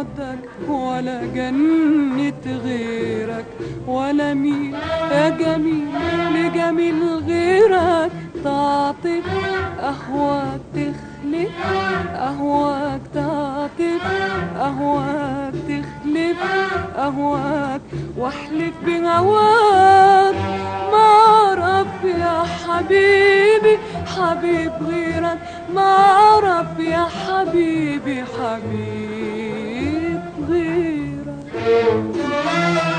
بعدك ولا جنة غيرك ولا مين يا جميل لجميل غيرك تعطف أهواك تخلف أهواك تعطف أهواك تخلف أهواك واحلف بهواك ما أعرف يا حبيبي حبيب غيرك ما أعرف يا حبيبي حبيب غيرك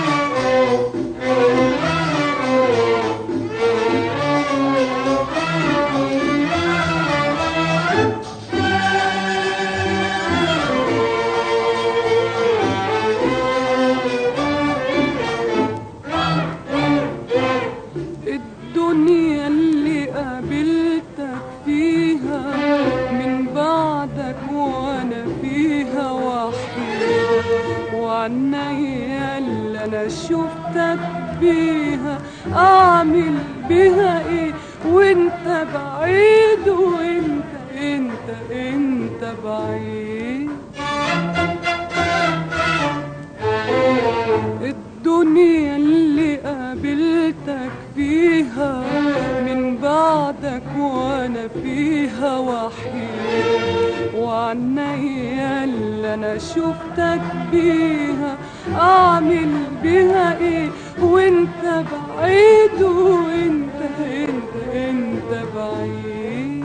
الدنيا اللي قابلتك فيها من بعدك وانا فيها وحيد وعنيا اللي انا شفتك بيها اعمل بيها ايه وانت بعيد وانت انت انت بعيد الدنيا اللي قابلتك فيها من بعدك وانا فيها وحيد وعنيا اللي انا شفتك بيها اعمل بيها ايه وانت بعيد وانت انت انت بعيد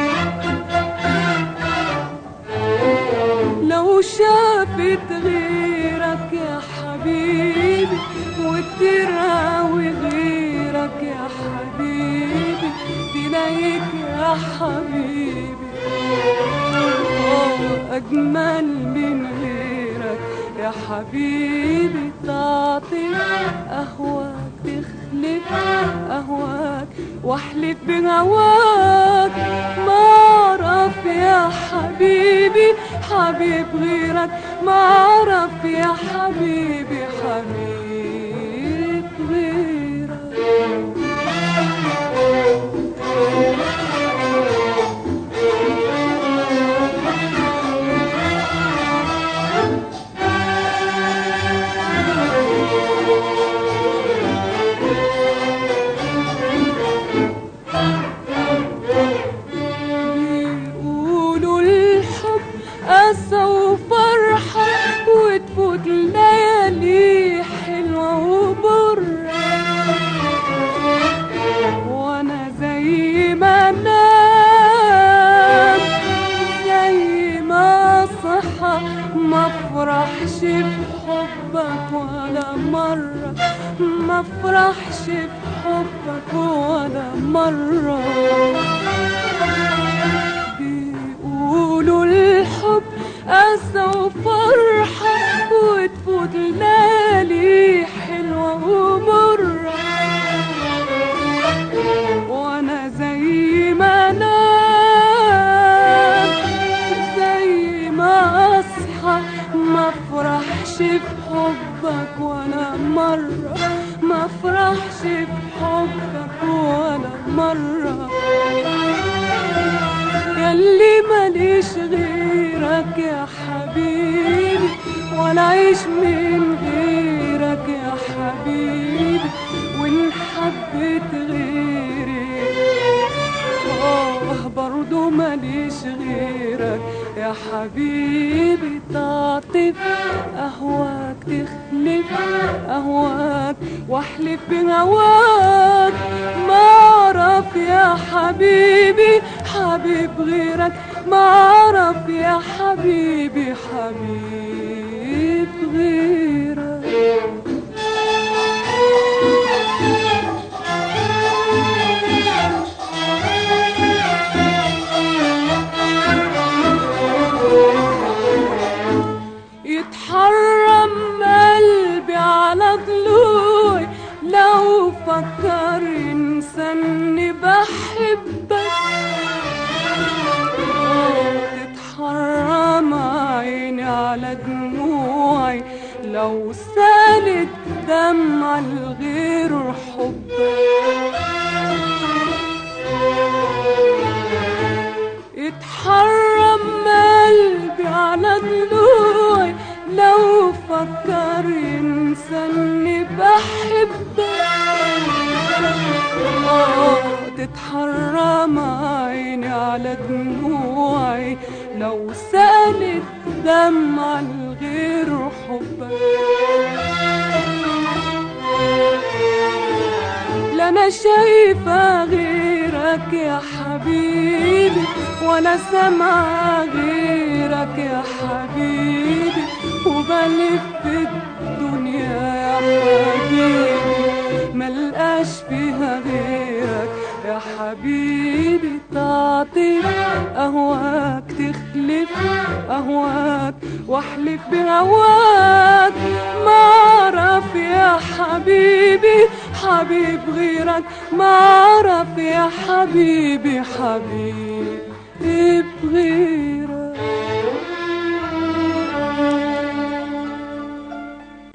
لو شافت غيرك يا حبيبي وتراوي غيرك يا حبيبي تلاقيك يا حبيبي آه، أجمل من غيرك يا حبيبي تعطي أهواك تخلف أهواك واحلف بهواك ما أعرف يا حبيبي حبيب غيرك ما أعرف يا حبيبي حبيب غيرك بيقولوا الحب أسى وفرحة وتفوت ليالي حلوة وبرة وأنا زي ما أنام زي ما أصحى ما أفرحش بحبك ولا مرة ما أفرحش بحبك ولا مرة بيقولوا الحب أسى وفرحة وتفوت ليالي حلوة ومرة وأنا زي ما أنام زي ما أصحى ما أفرحش بحبك ولا مرة ما أفرحش بحبك ولا مرة ياللي ماليش غيرك يا حبيبي ولا عيش من غيرك يا حبيبي وان حبيت غيري اه برضو ماليش غيرك يا حبيبي تعطف اهواك تخلف اهواك واحلف بهواك ما اعرف يا حبيبي حبيب غيرك ما اعرف يا حبيبي حبيب غيرك يتحرم قلبي على ضلوعي لو فكر انساني بحبك تتحرم عيني على دموعي لو سالت دمع الغير حبك يتحرم قلبي على ضلوعي يفكر ينسى اني بحبك آه تتحرم عيني على دموعي لو سالت دمع الغير حبك لا انا شايفة غيرك يا حبيبي ولا سامعة غيرك يا حبيبي وبلف الدنيا يا حبيبي ملقاش فيها غيرك يا حبيبي تعطي اهواك تخلف اهواك واحلف بهواك ما اعرف يا حبيبي حبيب غيرك ما اعرف يا حبيبي حبيب غيرك